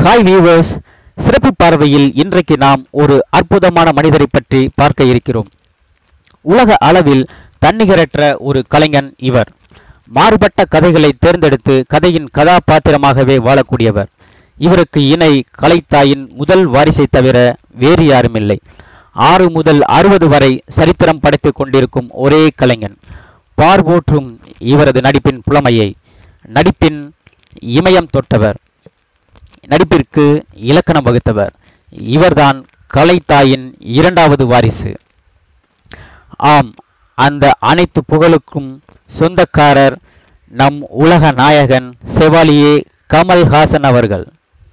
hi viewers சிறப்பு பார்வையில் இன்றைக்கு நாம் ஒரு அற்புதமான மனிதரை பற்றி பார்க்க இருக்கிறோம் உலக அளவில் தன்னிகரற்ற ஒரு கலைஞன் இவர் மாறுபட்ட கதைகளை தேர்ந்தெடுத்து கதையின் கதாபாத்திரமாகவே வாழக்கூடியவர் இவருக்கு இணை கலைத்தாயின் முதல் வாரிசை தவிர வேறு யாருமில்லை ஆறு முதல் அறுபது வரை சரித்திரம் படைத்துக் கொண்டிருக்கும் ஒரே கலைஞன் பார்வோற்றும் இவரது நடிப்பின் புலமையை நடிப்பின் இமயம் தொட்டவர் நடிப்பிற்கு இலக்கணம் வகுத்தவர் இவர்தான் கலைத்தாயின் இரண்டாவது வாரிசு ஆம் அந்த அனைத்து புகழுக்கும் சொந்தக்காரர் நம் உலக நாயகன் செவாலியே கமல்ஹாசன் அவர்கள்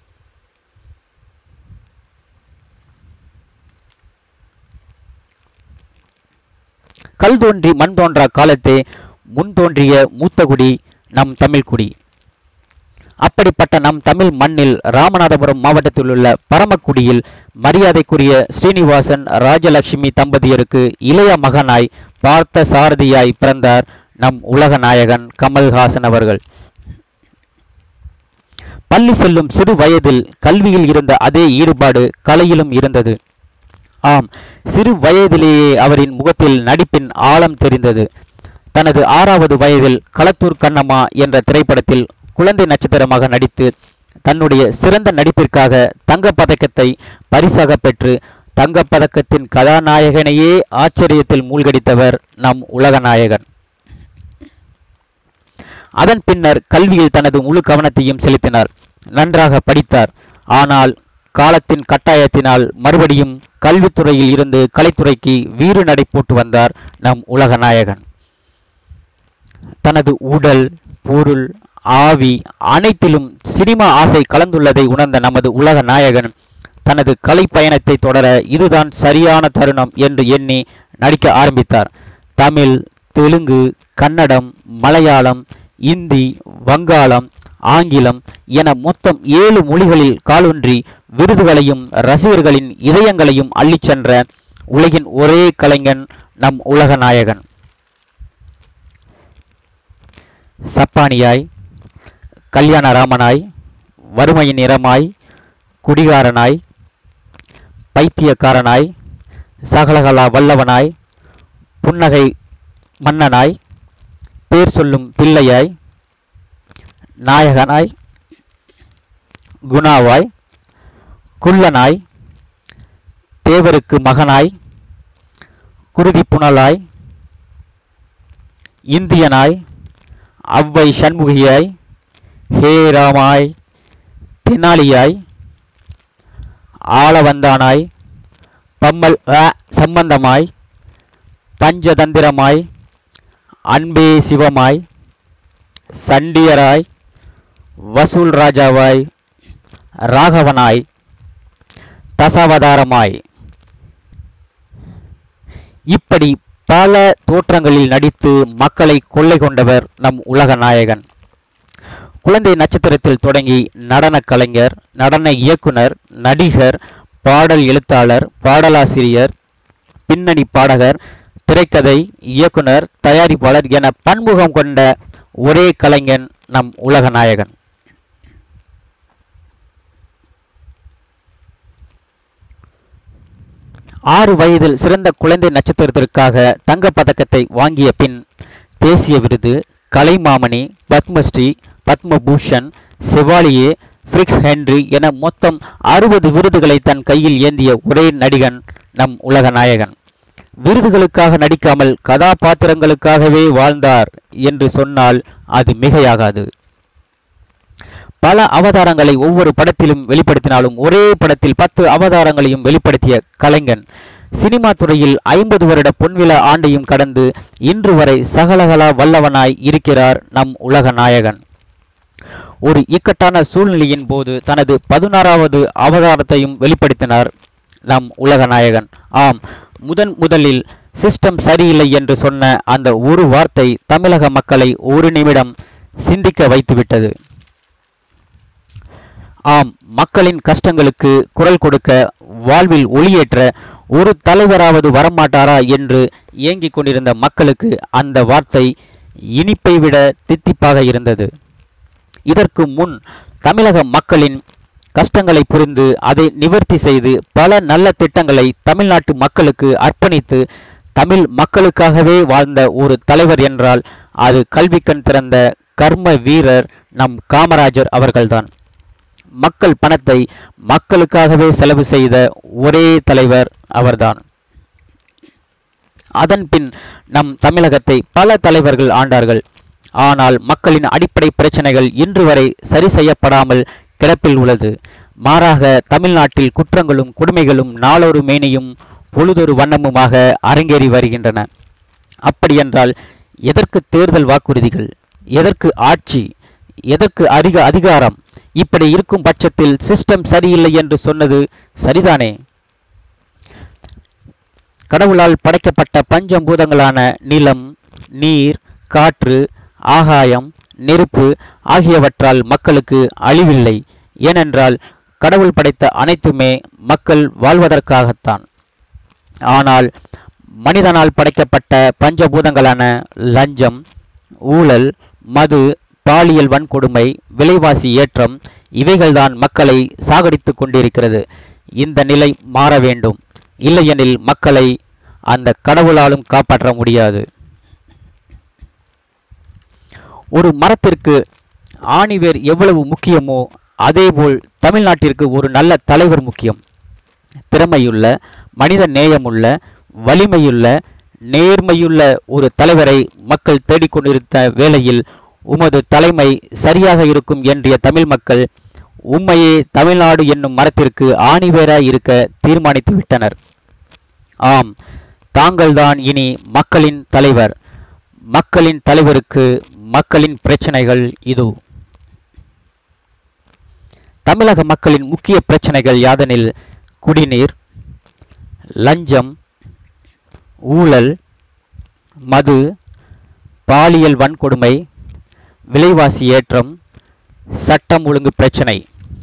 கல் தோன்றி மண் தோன்றா காலத்தே முன் தோன்றிய மூத்தகுடி நம் தமிழ்குடி அப்படிப்பட்ட நம் தமிழ் மண்ணில் ராமநாதபுரம் மாவட்டத்தில் உள்ள பரமக்குடியில் மரியாதைக்குரிய ஸ்ரீனிவாசன் ராஜலட்சுமி தம்பதியருக்கு இளைய மகனாய் பார்த்த சாரதியாய் பிறந்தார் நம் உலக நாயகன் கமல்ஹாசன் அவர்கள் பள்ளி செல்லும் சிறு வயதில் கல்வியில் இருந்த அதே ஈடுபாடு கலையிலும் இருந்தது ஆம் சிறு வயதிலேயே அவரின் முகத்தில் நடிப்பின் ஆழம் தெரிந்தது தனது ஆறாவது வயதில் களத்தூர் கண்ணம்மா என்ற திரைப்படத்தில் குழந்தை நட்சத்திரமாக நடித்து தன்னுடைய சிறந்த நடிப்பிற்காக தங்கப் பதக்கத்தை பரிசாக பெற்று தங்கப் பதக்கத்தின் கதாநாயகனையே ஆச்சரியத்தில் மூழ்கடித்தவர் நம் உலக நாயகன் அதன் பின்னர் கல்வியில் தனது முழு கவனத்தையும் செலுத்தினார் நன்றாக படித்தார் ஆனால் காலத்தின் கட்டாயத்தினால் மறுபடியும் கல்வித்துறையில் இருந்து கலைத்துறைக்கு வீறு நடை போட்டு வந்தார் நம் உலக நாயகன் தனது உடல் பொருள் ஆவி அனைத்திலும் சினிமா ஆசை கலந்துள்ளதை உணர்ந்த நமது உலக நாயகன் தனது கலை பயணத்தை தொடர இதுதான் சரியான தருணம் என்று எண்ணி நடிக்க ஆரம்பித்தார் தமிழ் தெலுங்கு கன்னடம் மலையாளம் இந்தி வங்காளம் ஆங்கிலம் என மொத்தம் ஏழு மொழிகளில் காலொன்றி விருதுகளையும் ரசிகர்களின் இதயங்களையும் அள்ளிச் சென்ற உலகின் ஒரே கலைஞன் நம் உலக நாயகன் சப்பானியாய் கல்யாண ராமனாய் வறுமையின் நிறமாய் குடிகாரனாய் பைத்தியக்காரனாய் சகலகலா வல்லவனாய் புன்னகை மன்னனாய் பேர் சொல்லும் பிள்ளையாய் நாயகனாய் குணாவாய் குள்ளனாய் தேவருக்கு மகனாய் குருதி புனலாய் இந்தியனாய் அவ்வை சண்முகியாய் ஹே ராமாய் தெனாலியாய் ஆளவந்தானாய் பம்மல் அ சம்பந்தமாய் பஞ்சதந்திரமாய் அன்பே சிவமாய் சண்டியராய் வசூல் ராஜாவாய் ராகவனாய் தசாவதாரமாய் இப்படி பல தோற்றங்களில் நடித்து மக்களை கொள்ளை கொண்டவர் நம் உலக நாயகன் குழந்தை நட்சத்திரத்தில் தொடங்கி நடன கலைஞர் நடன இயக்குனர் நடிகர் பாடல் எழுத்தாளர் பாடலாசிரியர் பின்னணி பாடகர் திரைக்கதை இயக்குனர் தயாரிப்பாளர் என பன்முகம் கொண்ட ஒரே கலைஞன் நம் உலக நாயகன் ஆறு வயதில் சிறந்த குழந்தை நட்சத்திரத்திற்காக தங்கப் பதக்கத்தை வாங்கிய பின் தேசிய விருது கலைமாமணி பத்மஸ்ரீ பத்மபூஷன் செவாலியே ஃபிரிக்ஸ் ஹென்றி என மொத்தம் அறுபது விருதுகளை தன் கையில் ஏந்திய ஒரே நடிகன் நம் உலக நாயகன் விருதுகளுக்காக நடிக்காமல் கதாபாத்திரங்களுக்காகவே வாழ்ந்தார் என்று சொன்னால் அது மிகையாகாது பல அவதாரங்களை ஒவ்வொரு படத்திலும் வெளிப்படுத்தினாலும் ஒரே படத்தில் பத்து அவதாரங்களையும் வெளிப்படுத்திய கலைஞன் சினிமா துறையில் ஐம்பது வருட பொன்விழா ஆண்டையும் கடந்து இன்று வரை சகலகலா வல்லவனாய் இருக்கிறார் நம் உலக நாயகன் ஒரு இக்கட்டான சூழ்நிலையின் போது தனது பதினாறாவது அவதாரத்தையும் வெளிப்படுத்தினார் நம் உலக நாயகன் ஆம் முதன் முதலில் சிஸ்டம் சரியில்லை என்று சொன்ன அந்த ஒரு வார்த்தை தமிழக மக்களை ஒரு நிமிடம் சிந்திக்க வைத்துவிட்டது ஆம் மக்களின் கஷ்டங்களுக்கு குரல் கொடுக்க வாழ்வில் ஒளியேற்ற ஒரு தலைவராவது வரமாட்டாரா என்று ஏங்கிக் கொண்டிருந்த மக்களுக்கு அந்த வார்த்தை இனிப்பை விட தித்திப்பாக இருந்தது இதற்கு முன் தமிழக மக்களின் கஷ்டங்களை புரிந்து அதை நிவர்த்தி செய்து பல நல்ல திட்டங்களை தமிழ்நாட்டு மக்களுக்கு அர்ப்பணித்து தமிழ் மக்களுக்காகவே வாழ்ந்த ஒரு தலைவர் என்றால் அது கல்விக்கண் திறந்த கர்ம வீரர் நம் காமராஜர் அவர்கள்தான் மக்கள் பணத்தை மக்களுக்காகவே செலவு செய்த ஒரே தலைவர் அவர்தான் அதன் பின் நம் தமிழகத்தை பல தலைவர்கள் ஆண்டார்கள் ஆனால் மக்களின் அடிப்படை பிரச்சனைகள் இன்று வரை சரி செய்யப்படாமல் கிடப்பில் உள்ளது மாறாக தமிழ்நாட்டில் குற்றங்களும் கொடுமைகளும் நாளொரு மேனியும் பொழுதொரு வண்ணமுமாக அரங்கேறி வருகின்றன அப்படியென்றால் எதற்கு தேர்தல் வாக்குறுதிகள் எதற்கு ஆட்சி எதற்கு அதிக அதிகாரம் இப்படி இருக்கும் பட்சத்தில் சிஸ்டம் சரியில்லை என்று சொன்னது சரிதானே கடவுளால் படைக்கப்பட்ட பஞ்சபூதங்களான நிலம் நீர் காற்று ஆகாயம் நெருப்பு ஆகியவற்றால் மக்களுக்கு அழிவில்லை ஏனென்றால் கடவுள் படைத்த அனைத்துமே மக்கள் வாழ்வதற்காகத்தான் ஆனால் மனிதனால் படைக்கப்பட்ட பஞ்சபூதங்களான லஞ்சம் ஊழல் மது பாலியல் வன்கொடுமை விலைவாசி ஏற்றம் இவைகள்தான் மக்களை சாகடித்துக் கொண்டிருக்கிறது இந்த நிலை மாற வேண்டும் இல்லையெனில் மக்களை அந்த கடவுளாலும் காப்பாற்ற முடியாது ஒரு மரத்திற்கு ஆணிவேர் எவ்வளவு முக்கியமோ அதேபோல் தமிழ்நாட்டிற்கு ஒரு நல்ல தலைவர் முக்கியம் திறமையுள்ள மனித நேயமுள்ள வலிமையுள்ள நேர்மையுள்ள ஒரு தலைவரை மக்கள் தேடிக்கொண்டிருந்த வேளையில் உமது தலைமை சரியாக இருக்கும் என்றிய தமிழ் மக்கள் உண்மையே தமிழ்நாடு என்னும் மரத்திற்கு ஆணிவேராய் இருக்க தீர்மானித்து விட்டனர் ஆம் தாங்கள்தான் இனி மக்களின் தலைவர் மக்களின் தலைவருக்கு மக்களின் பிரச்சனைகள் இது தமிழக மக்களின் முக்கிய பிரச்சனைகள் யாதெனில் குடிநீர் லஞ்சம் ஊழல் மது பாலியல் வன்கொடுமை விலைவாசி ஏற்றம் சட்டம் ஒழுங்கு பிரச்சனை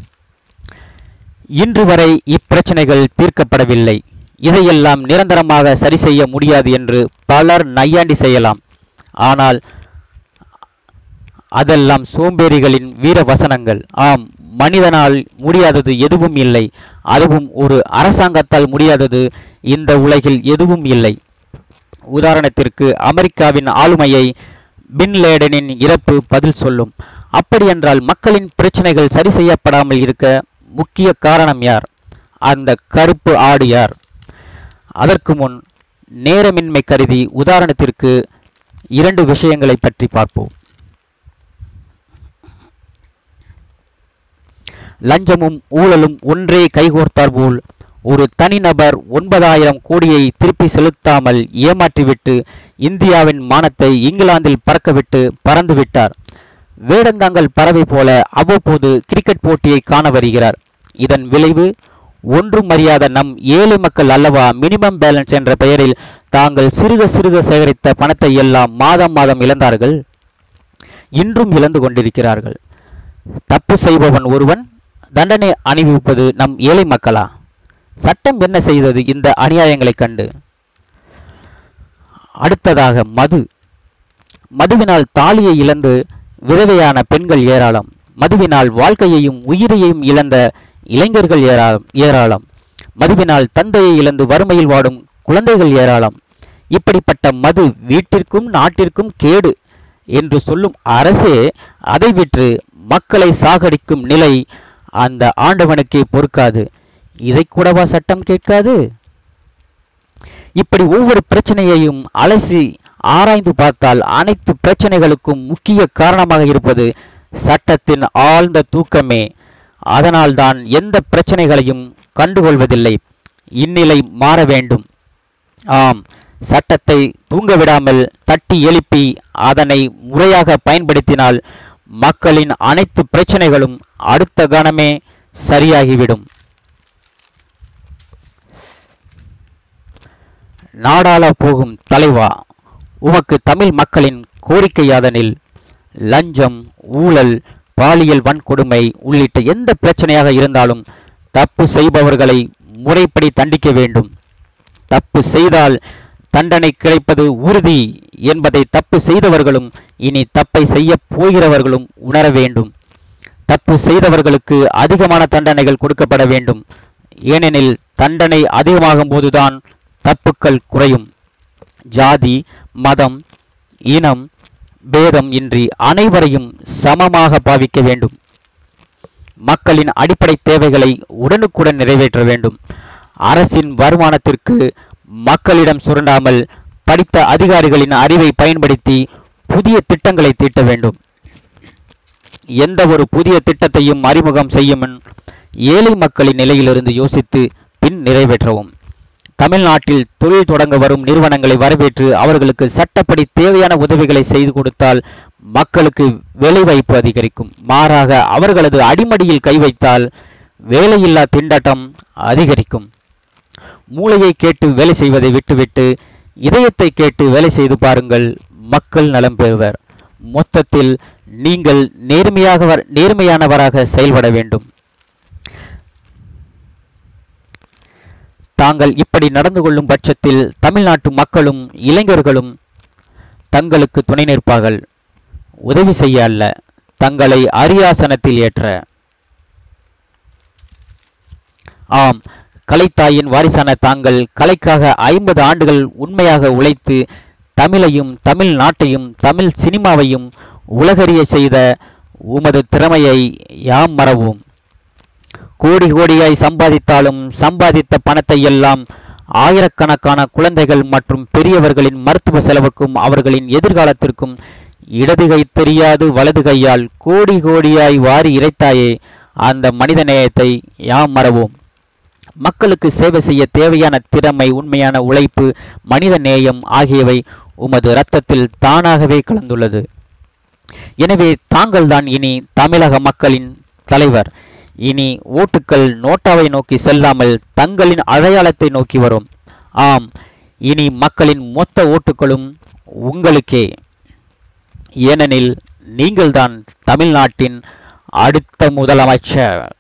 இன்று வரை இப்பிரச்சனைகள் தீர்க்கப்படவில்லை இதையெல்லாம் நிரந்தரமாக சரி செய்ய முடியாது என்று பலர் நையாண்டி செய்யலாம் ஆனால் அதெல்லாம் சோம்பேறிகளின் வீர வசனங்கள் ஆம் மனிதனால் முடியாதது எதுவும் இல்லை அதுவும் ஒரு அரசாங்கத்தால் முடியாதது இந்த உலகில் எதுவும் இல்லை உதாரணத்திற்கு அமெரிக்காவின் ஆளுமையை பின் லேடனின் இறப்பு பதில் சொல்லும் அப்படியென்றால் மக்களின் பிரச்சனைகள் சரி செய்யப்படாமல் இருக்க முக்கிய காரணம் யார் அந்த கருப்பு ஆடு யார் அதற்கு முன் நேரமின்மை கருதி உதாரணத்திற்கு இரண்டு விஷயங்களை பற்றி பார்ப்போம் லஞ்சமும் ஊழலும் ஒன்றே கைகோர்த்தார் போல் ஒரு தனிநபர் ஒன்பதாயிரம் கோடியை திருப்பி செலுத்தாமல் ஏமாற்றிவிட்டு இந்தியாவின் மானத்தை இங்கிலாந்தில் பறக்கவிட்டு பறந்து விட்டார் வேடந்தாங்கல் பறவை போல அவ்வப்போது கிரிக்கெட் போட்டியை காண வருகிறார் இதன் விளைவு ஒன்றும் அறியாத நம் ஏழை மக்கள் அல்லவா மினிமம் பேலன்ஸ் என்ற பெயரில் தாங்கள் சிறுக சிறுக சேகரித்த பணத்தை எல்லாம் மாதம் மாதம் இழந்தார்கள் இன்றும் இழந்து கொண்டிருக்கிறார்கள் தப்பு செய்பவன் ஒருவன் தண்டனை அணிவிப்பது நம் ஏழை மக்களா சட்டம் என்ன செய்தது இந்த அநியாயங்களைக் கண்டு அடுத்ததாக மது மதுவினால் தாலியை இழந்து விதவையான பெண்கள் ஏராளம் மதுவினால் வாழ்க்கையையும் உயிரையும் இழந்த இளைஞர்கள் ஏராளம் ஏராளம் மதுவினால் தந்தையை இழந்து வறுமையில் வாடும் குழந்தைகள் ஏராளம் இப்படிப்பட்ட மது வீட்டிற்கும் நாட்டிற்கும் கேடு என்று சொல்லும் அரசே அதை விற்று மக்களை சாகடிக்கும் நிலை அந்த ஆண்டவனுக்கே பொறுக்காது இதை கூடவா சட்டம் கேட்காது இப்படி ஒவ்வொரு பிரச்சனையையும் அலசி ஆராய்ந்து பார்த்தால் அனைத்து பிரச்சனைகளுக்கும் முக்கிய காரணமாக இருப்பது சட்டத்தின் ஆழ்ந்த தூக்கமே அதனால்தான் எந்த பிரச்சனைகளையும் கண்டுகொள்வதில்லை இந்நிலை மாற வேண்டும் ஆம் சட்டத்தை தூங்க விடாமல் தட்டி எழுப்பி அதனை முறையாக பயன்படுத்தினால் மக்களின் அனைத்து பிரச்சனைகளும் அடுத்த கணமே சரியாகிவிடும் நாடாள போகும் தலைவா உமக்கு தமிழ் மக்களின் கோரிக்கை யாதனில் லஞ்சம் ஊழல் பாலியல் வன்கொடுமை உள்ளிட்ட எந்த பிரச்சனையாக இருந்தாலும் தப்பு செய்பவர்களை முறைப்படி தண்டிக்க வேண்டும் தப்பு செய்தால் தண்டனை கிடைப்பது உறுதி என்பதை தப்பு செய்தவர்களும் இனி தப்பை செய்ய போகிறவர்களும் உணர வேண்டும் தப்பு செய்தவர்களுக்கு அதிகமான தண்டனைகள் கொடுக்கப்பட வேண்டும் ஏனெனில் தண்டனை அதிகமாகும் போதுதான் தப்புக்கள் குறையும் ஜாதி மதம் இனம் பேதம் இன்றி அனைவரையும் சமமாக பாவிக்க வேண்டும் மக்களின் அடிப்படை தேவைகளை உடனுக்குடன் நிறைவேற்ற வேண்டும் அரசின் வருமானத்திற்கு மக்களிடம் சுரண்டாமல் படித்த அதிகாரிகளின் அறிவை பயன்படுத்தி புதிய திட்டங்களை தீட்ட வேண்டும் எந்த ஒரு புதிய திட்டத்தையும் அறிமுகம் செய்யும் முன் ஏழை மக்களின் நிலையிலிருந்து யோசித்து பின் நிறைவேற்றவும் தமிழ்நாட்டில் தொழில் தொடங்க வரும் நிறுவனங்களை வரவேற்று அவர்களுக்கு சட்டப்படி தேவையான உதவிகளை செய்து கொடுத்தால் மக்களுக்கு வேலைவாய்ப்பு அதிகரிக்கும் மாறாக அவர்களது அடிமடியில் கை வைத்தால் வேலையில்லா திண்டாட்டம் அதிகரிக்கும் மூளையை கேட்டு வேலை செய்வதை விட்டுவிட்டு இதயத்தை கேட்டு வேலை செய்து பாருங்கள் மக்கள் நலம் பெறுவர் மொத்தத்தில் நீங்கள் நேர்மையாக நேர்மையானவராக செயல்பட வேண்டும் தாங்கள் இப்படி நடந்து கொள்ளும் பட்சத்தில் தமிழ்நாட்டு மக்களும் இளைஞர்களும் தங்களுக்கு துணை நிற்பார்கள் உதவி செய்ய அல்ல தங்களை அரியாசனத்தில் ஏற்ற ஆம் கலைத்தாயின் வாரிசான தாங்கள் கலைக்காக ஐம்பது ஆண்டுகள் உண்மையாக உழைத்து தமிழையும் தமிழ் நாட்டையும் தமிழ் சினிமாவையும் உலகறிய செய்த உமது திறமையை யாம் மறவோம் கோடி கோடியாய் சம்பாதித்தாலும் சம்பாதித்த பணத்தை எல்லாம் ஆயிரக்கணக்கான குழந்தைகள் மற்றும் பெரியவர்களின் மருத்துவ செலவுக்கும் அவர்களின் எதிர்காலத்திற்கும் இடது கை தெரியாது வலது கையால் கோடி கோடியாய் வாரி இறைத்தாயே அந்த மனித நேயத்தை யாம் மறவோம் மக்களுக்கு சேவை செய்ய தேவையான திறமை உண்மையான உழைப்பு மனித நேயம் ஆகியவை உமது இரத்தத்தில் தானாகவே கலந்துள்ளது எனவே தாங்கள்தான் இனி தமிழக மக்களின் தலைவர் இனி ஓட்டுக்கள் நோட்டாவை நோக்கி செல்லாமல் தங்களின் அடையாளத்தை நோக்கி வரும் ஆம் இனி மக்களின் மொத்த ஓட்டுகளும் உங்களுக்கே ஏனெனில் நீங்கள்தான் தமிழ்நாட்டின் அடுத்த முதலமைச்சர்